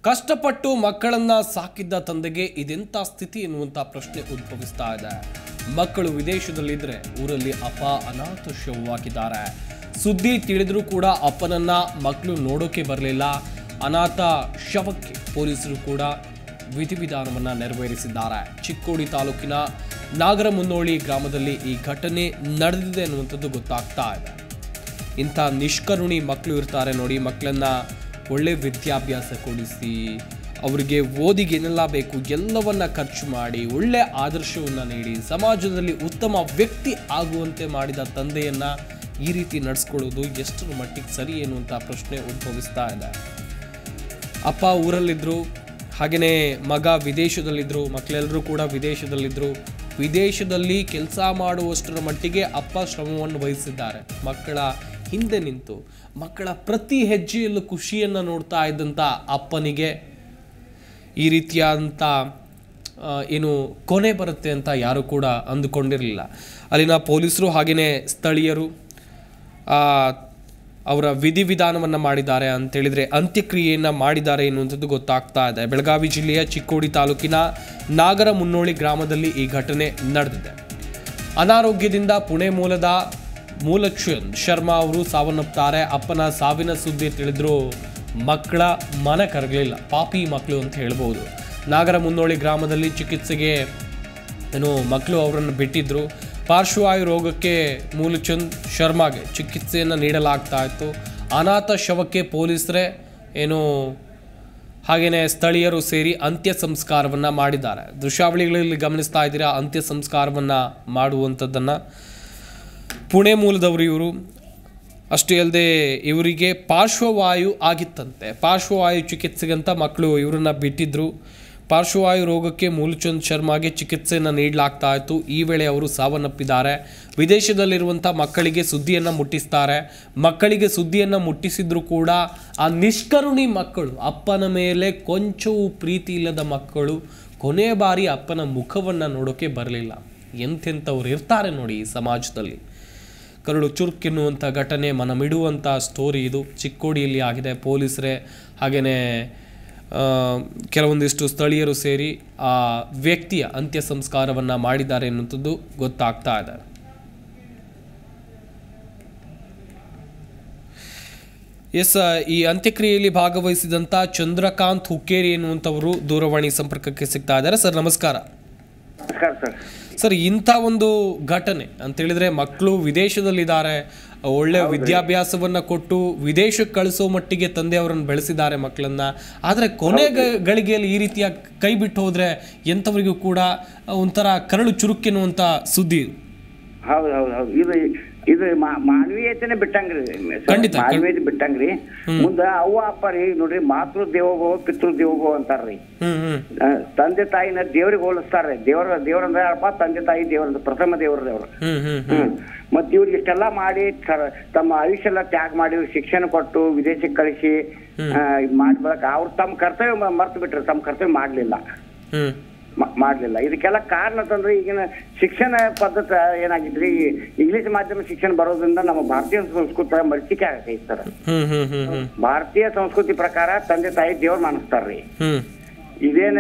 ಕಷ್ಟಪಟ್ಟು ಮಕ್ಕಳನ್ನ ಸಾಕಿದ್ದ ತಂದೆಗೆ ಇದೆಂಥ ಸ್ಥಿತಿ ಎನ್ನುವಂಥ ಪ್ರಶ್ನೆ ಉದ್ಭವಿಸ್ತಾ ಇದೆ ಮಕ್ಕಳು ವಿದೇಶದಲ್ಲಿದ್ರೆ ಊರಲ್ಲಿ ಅಪ್ಪ ಅನಾಥ ಶವವಾಗಿದ್ದಾರೆ ಸುದ್ದಿ ತಿಳಿದ್ರೂ ಕೂಡ ಅಪ್ಪನನ್ನ ಮಕ್ಕಳು ನೋಡೋಕೆ ಬರಲಿಲ್ಲ ಅನಾಥ ಶವಕ್ಕೆ ಪೊಲೀಸರು ಕೂಡ ವಿಧಿವಿಧಾನವನ್ನ ನೆರವೇರಿಸಿದ್ದಾರೆ ಚಿಕ್ಕೋಡಿ ತಾಲೂಕಿನ ನಾಗರಮುನ್ನೋಳಿ ಗ್ರಾಮದಲ್ಲಿ ಈ ಘಟನೆ ನಡೆದಿದೆ ಅನ್ನುವಂಥದ್ದು ಗೊತ್ತಾಗ್ತಾ ಇದೆ ಇಂಥ ನಿಷ್ಕರುಣಿ ಮಕ್ಕಳು ಇರ್ತಾರೆ ನೋಡಿ ಮಕ್ಕಳನ್ನ ಒಳ್ಳೆ ವಿದ್ಯಾಭ್ಯಾಸ ಕೊಡಿಸಿ ಅವರಿಗೆ ಓದಿಗೆ ಏನೆಲ್ಲ ಬೇಕು ಎಲ್ಲವನ್ನ ಖರ್ಚು ಮಾಡಿ ಒಳ್ಳೆ ಆದರ್ಶವನ್ನು ನೀಡಿ ಸಮಾಜದಲ್ಲಿ ಉತ್ತಮ ವ್ಯಕ್ತಿ ಆಗುವಂತೆ ಮಾಡಿದ ತಂದೆಯನ್ನ ಈ ರೀತಿ ನಡೆಸ್ಕೊಳ್ಳೋದು ಎಷ್ಟರ ಮಟ್ಟಿಗೆ ಸರಿ ಎನ್ನುವಂಥ ಪ್ರಶ್ನೆ ಉದ್ಭವಿಸ್ತಾ ಇದೆ ಅಪ್ಪ ಊರಲ್ಲಿದ್ದರು ಹಾಗೆಯೇ ಮಗ ವಿದೇಶದಲ್ಲಿದ್ದರು ಮಕ್ಕಳೆಲ್ಲರೂ ಕೂಡ ವಿದೇಶದಲ್ಲಿದ್ದರು ವಿದೇಶದಲ್ಲಿ ಕೆಲಸ ಮಾಡುವಷ್ಟರ ಮಟ್ಟಿಗೆ ಅಪ್ಪ ಶ್ರಮವನ್ನು ವಹಿಸಿದ್ದಾರೆ ಮಕ್ಕಳ ಹಿಂದೆ ನಿಂತು ಮಕ್ಕಳ ಪ್ರತಿ ಹೆಜ್ಜೆಯಲ್ಲೂ ಖುಷಿಯನ್ನು ನೋಡ್ತಾ ಇದ್ದಂಥ ಅಪ್ಪನಿಗೆ ಈ ರೀತಿಯಾದಂಥ ಆ, ಏನು ಕೊನೆ ಬರುತ್ತೆ ಅಂತ ಯಾರು ಕೂಡ ಅಂದುಕೊಂಡಿರಲಿಲ್ಲ ಅಲ್ಲಿನ ಪೊಲೀಸರು ಹಾಗೆಯೇ ಸ್ಥಳೀಯರು ಆ, ಅವರ ವಿಧಿವಿಧಾನವನ್ನು ಮಾಡಿದ್ದಾರೆ ಅಂತೇಳಿದರೆ ಅಂತ್ಯಕ್ರಿಯೆಯನ್ನು ಮಾಡಿದ್ದಾರೆ ಎನ್ನುವಂಥದ್ದು ಗೊತ್ತಾಗ್ತಾ ಇದೆ ಬೆಳಗಾವಿ ಜಿಲ್ಲೆಯ ಚಿಕ್ಕೋಡಿ ತಾಲೂಕಿನ ನಾಗರ ಮುನ್ನೋಳಿ ಗ್ರಾಮದಲ್ಲಿ ಈ ಘಟನೆ ನಡೆದಿದೆ ಅನಾರೋಗ್ಯದಿಂದ ಪುಣೆ ಮೂಲದ ಮೂಲಚಂದ್ ಶರ್ಮಾ ಅವರು ಸಾವನ್ನಪ್ಪುತ್ತಾರೆ ಅಪ್ಪನ ಸಾವಿನ ಸುದ್ದಿ ತಿಳಿದ್ರು ಮಕ್ಕಳ ಮನ ಕರಗಲಿಲ್ಲ ಪಾಪಿ ಮಕ್ಕಳು ಅಂತ ಹೇಳ್ಬೋದು ನಾಗರ ಮುನ್ನೋಳಿ ಗ್ರಾಮದಲ್ಲಿ ಚಿಕಿತ್ಸೆಗೆ ಏನು ಮಕ್ಕಳು ಅವರನ್ನು ಬಿಟ್ಟಿದ್ರು ಪಾರ್ಶ್ವವಾಯು ರೋಗಕ್ಕೆ ಮೂಲಚಂದ್ ಶರ್ಮಾಗೆ ಚಿಕಿತ್ಸೆಯನ್ನು ನೀಡಲಾಗ್ತಾ ಇತ್ತು ಅನಾಥ ಶವಕ್ಕೆ ಪೊಲೀಸರೇ ಏನು ಹಾಗೆಯೇ ಸ್ಥಳೀಯರು ಸೇರಿ ಅಂತ್ಯ ಸಂಸ್ಕಾರವನ್ನು ಮಾಡಿದ್ದಾರೆ ದೃಶ್ಯಾವಳಿಗಳಲ್ಲಿ ಗಮನಿಸ್ತಾ ಇದ್ದೀರಾ ಅಂತ್ಯ ಸಂಸ್ಕಾರವನ್ನು ಮಾಡುವಂಥದ್ದನ್ನು ಪುಣೆ ಮೂಲದವರು ಇವರು ಅಷ್ಟೇ ಅಲ್ಲದೆ ಇವರಿಗೆ ಪಾರ್ಶ್ವವಾಯು ಆಗಿತ್ತಂತೆ ಪಾರ್ಶ್ವವಾಯು ಚಿಕಿತ್ಸೆಗಂತ ಮಕ್ಕಳು ಇವರನ್ನ ಬಿಟ್ಟಿದ್ರು ಪಾರ್ಶ್ವವಾಯು ರೋಗಕ್ಕೆ ಮೂಲಚಂದ್ ಶರ್ಮಾಗೆ ಚಿಕಿತ್ಸೆಯನ್ನು ನೀಡಲಾಗ್ತಾ ಇತ್ತು ಈ ವೇಳೆ ಅವರು ಸಾವನ್ನಪ್ಪಿದ್ದಾರೆ ವಿದೇಶದಲ್ಲಿರುವಂಥ ಮಕ್ಕಳಿಗೆ ಸುದ್ದಿಯನ್ನು ಮುಟ್ಟಿಸ್ತಾರೆ ಮಕ್ಕಳಿಗೆ ಸುದ್ದಿಯನ್ನು ಮುಟ್ಟಿಸಿದ್ರು ಕೂಡ ಆ ನಿಷ್ಕರುಣಿ ಮಕ್ಕಳು ಅಪ್ಪನ ಮೇಲೆ ಕೊಂಚವೂ ಪ್ರೀತಿ ಇಲ್ಲದ ಮಕ್ಕಳು ಕೊನೆಯ ಬಾರಿ ಅಪ್ಪನ ಮುಖವನ್ನು ನೋಡೋಕೆ ಬರಲಿಲ್ಲ ಎಂತೆಂಥವ್ರು ಇರ್ತಾರೆ ನೋಡಿ ಈ ಸಮಾಜದಲ್ಲಿ ಕರಳು ಚುರುಕೆನ್ನುವಂಥ ಘಟನೆ ಮನಮಿಡುವಂಥ ಸ್ಟೋರಿ ಇದು ಚಿಕ್ಕೋಡಿಯಲ್ಲಿ ಆಗಿದೆ ಪೊಲೀಸರೇ ಹಾಗೆಯೇ ಆ, ಕೆಲವೊಂದಿಷ್ಟು ಸ್ಥಳೀಯರು ಸೇರಿ ಆ ವ್ಯಕ್ತಿಯ ಅಂತ್ಯ ಸಂಸ್ಕಾರವನ್ನು ಮಾಡಿದ್ದಾರೆ ಎನ್ನುವಂಥದ್ದು ಗೊತ್ತಾಗ್ತಾ ಇದೆ ಎಸ್ ಈ ಅಂತ್ಯಕ್ರಿಯೆಯಲ್ಲಿ ಭಾಗವಹಿಸಿದಂಥ ಚಂದ್ರಕಾಂತ್ ಹುಕ್ಕೇರಿ ಎನ್ನುವಂಥವರು ದೂರವಾಣಿ ಸಂಪರ್ಕಕ್ಕೆ ಸಿಗ್ತಾ ಇದ್ದಾರೆ ಸರ್ ನಮಸ್ಕಾರ ನಮಸ್ಕಾರ ಸರ್ ಸರ್ ಇಂಥ ಒಂದು ಘಟನೆ ಅಂತೇಳಿದ್ರೆ ಮಕ್ಕಳು ವಿದೇಶದಲ್ಲಿದ್ದಾರೆ ಒಳ್ಳೆ ವಿದ್ಯಾಭ್ಯಾಸವನ್ನ ಕೊಟ್ಟು ವಿದೇಶಕ್ಕೆ ಕಳಿಸೋ ಮಟ್ಟಿಗೆ ತಂದೆ ಅವರನ್ನು ಬೆಳೆಸಿದ್ದಾರೆ ಮಕ್ಕಳನ್ನ ಆದರೆ ಕೊನೆ ಗ- ಗಳಿಗೆಯಲ್ಲಿ ಈ ರೀತಿಯ ಕೈ ಬಿಟ್ಟು ಹೋದ್ರೆ ಎಂಥವರಿಗೂ ಕೂಡ ಒಂಥರ ಕರಳು ಚುರುಕೆನ್ನುವಂಥ ಸುದ್ದಿ ಇದು. ಹೌದು ಹೌದು ಹೌದು ಇದು ಇದು ಮಾ- ಮಾನವೀಯತೆನೆ ಬಿಟ್ಟಂಗ್ರಿ ಸರ್. ಖಂಡಿತ, ಖಂಡಿತ. ಮಾನವೀಯತೆ ಬಿಟ್ಟಂಗ್ರಿ ಮುಂದ ಅವ್ವ ಅಪ್ಪ ರೀ ನೋಡ್ರಿ ಮಾತೃ ದೇವೋಭವ ಪಿತೃ ದೇವೋಭವ ಅಂತಾರ್ರಿ ಹ್ಮ್ ಹ್ಮ್ ಆ, ತಂದೆ ತಾಯಿನ ದೇವ್ರಿಗೆ ಹೋಲಿಸ್ತಾರ್ರಿ ದೇವ್ರ ದೇವ್ರಂದ್ರೆ ಯಾರಪ್ಪ ತಂದೆ ತಾಯಿ ದೇವ್ರ ಪ್ರಥಮ ದೇವ್ರ ದೇವ್ರು ಹ್ಮ್ ಹ್ಮ್ ಹ್ಮ್ ಹ್ಮ್ ಮತ್ ಇವ್ರಿಗೆ ಇಷ್ಟೆಲ್ಲ ಮಾಡಿ ತ- ತಮ್ಮ ಆಯುಷ್ಯ ಎಲ್ಲ ತ್ಯಾಗ ಮಾಡಿ ಶಿಕ್ಷಣ ಕೊಟ್ಟು ವಿದೇಶಕ್ಕೆ ಕಳಿಸಿ ಮಾಡಿ ಬಳಕ ಅವ್ರು ತಮ್ಮ ಕರ್ತವ್ಯ ಮರ್ತು ಬಿಟ್ರು ತಮ್ಮ ಕರ್ತವ್ಯ ಮಾಡ್ಲಿಲ್ಲ ಹ್ಮ್ ಮಾ- ಮಾಡ್ಲಿಲ್ಲ ಇದಕ್ಕೆಲ್ಲ ಕಾರಣ ತಂದ್ರೆ ಈಗಿನ ಶಿಕ್ಷಣ ಪದ್ಧತಿ ಏನಾಗಿದ್ರಿ ಇಂಗ್ಲಿಷ್ ಮಾಧ್ಯಮ ಶಿಕ್ಷಣ ಬರೋದ್ರಿಂದ ನಮ್ಮ ಭಾರತೀಯ ಸಂಸ್ಕೃತಿ ಮರ್ಚಿಕೆ ಆಗೈತೆ ಸರ್ ಹ್ಮ್ ಹ್ಮ್ ಹ್ಮ್ ಹ್ಮ್ ಭಾರತೀಯ ಸಂಸ್ಕೃತಿ ಪ್ರಕಾರ ತಂದೆ ತಾಯಿ ದೇವ್ರು ಮಾನಿಸ್ತಾರ್ರಿ ಹ್ಮ್ ಇದೇನ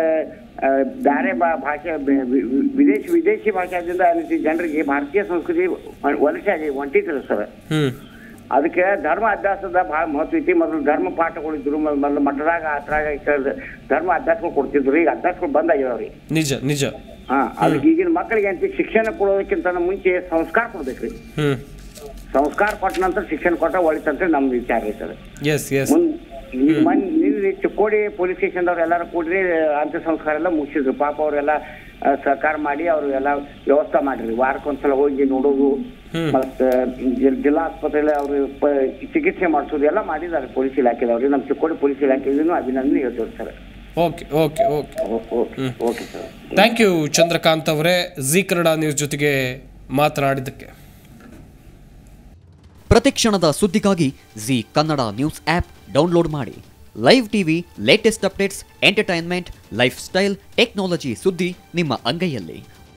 ಆ, ಬ್ಯಾರೆ ಬಾ- ಭಾಷೆ ಬೆ- ವಿ- ವಿ- ವಿದೇಶಿ ವಿದೇಶಿ ಭಾಷಾದಿಂದ ಅನಿಸಿ ಜನರಿಗೆ ಭಾರತೀಯ ಸಂಸ್ಕೃತಿ ವಲಸೆ ಆಗಿ ಹೊಂಟಿದ್ರು ಸರ್ ಹ್ಮ್ ಅದಕ್ಕೆ ಧರ್ಮ ಅಭ್ಯಾಸದ ಬಹಳ ಮಹತ್ವ ಐತಿ ಮೊದಲು ಧರ್ಮ ಪಾಠಗಳಿದ್ರು ಮೊದಲು ಮೊದಲು ಮಠದಾಗ ಆತ್ರಾಗ ಈ ಕಡೆ ಧರ್ಮ ಅಭ್ಯಾಸಗಳು ಕೊಡ್ತಿದ್ರು ಈಗ ಅಭ್ಯಾಸಗಳು ಬಂದಾಗ್ಯಾವ್ರಿ ನಿಜ ನಿಜ ಹಾ ಅದಕ್ಕೆ ಈಗಿನ ಮಕ್ಕಳಿಗೆ ಅಂತ ಶಿಕ್ಷಣ ಕೊಡೋದಕ್ಕಿಂತ ಮುಂಚೆ ಸಂಸ್ಕಾರ ಕೊಡ್ಬೇಕ್ರಿ ಹ್ಮ್ ಸಂಸ್ಕಾರ ಕೊಟ್ಟ ನಂತರ ಶಿಕ್ಷಣ ಕೊಟ್ಟ ಒಳಿತಂತ ನಮ್ದು ವಿಚಾರ ರೀ ಸರ್ ಎಸ್ ಎಸ್ ಮುಂದ್ ಈಗ ಮನ್ ನಿನ್ನೆ ಚಿಕ್ಕೋಡಿ ಪೊಲೀಸ್ ಸ್ಟೇಷನ್ದವ್ರು ಎಲ್ಲಾರು ಕೂಡ್ರಿ ಅಂತ್ಯ ಸಂಸ್ಕಾರ ಎಲ್ಲ ಮುಗಿಸಿದ್ರು ಪಾಪ ಅವರೆಲ್ಲ ಸಹಕಾರ ಮಾಡಿ ಅವ್ರು ಎಲ್ಲ ವ್ಯವಸ್ಥೆ ಮಾಡ್ರಿ ವಾರಕ್ಕೊಂದ್ಸಲ ಹೋಗಿ ನೋಡೋದು ಹ್ಮ್. ಮತ್ತ ಜಿ- ಜಿಲ್ಲಾ ಆಸ್ಪತ್ರೆಯಲ್ಲಿ ಅವರು ಚಿಕಿತ್ಸೆ ಮಾಡಿಸೋದು ಎಲ್ಲ ಮಾಡಿದ್ದಾರೆ ಪೊಲೀಸ್ ಇಲಾಖೆದವ್ರಿಗೆ ನಮ್ಮ ಚಿಕ್ಕೋಡಿ ಪೊಲೀಸ್ ಇಲಾಖೆಗೂ ಅಭಿನಂದನೆ ಹೇಳ್ತೇವೆ sir okay okay okay okay okay sir thank you Chandrakant ಅವರೇ ಜಿ ಕನ್ನಡ ನ್ಯೂಸ್ ಜೊತೆಗೆ ಮಾತನಾಡಿದ್ದಕ್ಕೆ ಪ್ರತಿಕ್ಷಣದ ಸುದ್ದಿಗಾಗಿ Zee Kannada news app download ಮಾಡಿ live TV latest updates entertainment life style technology ಸುದ್ದಿ ನಿಮ್ಮ ಅಂಗೈಯಲ್ಲಿ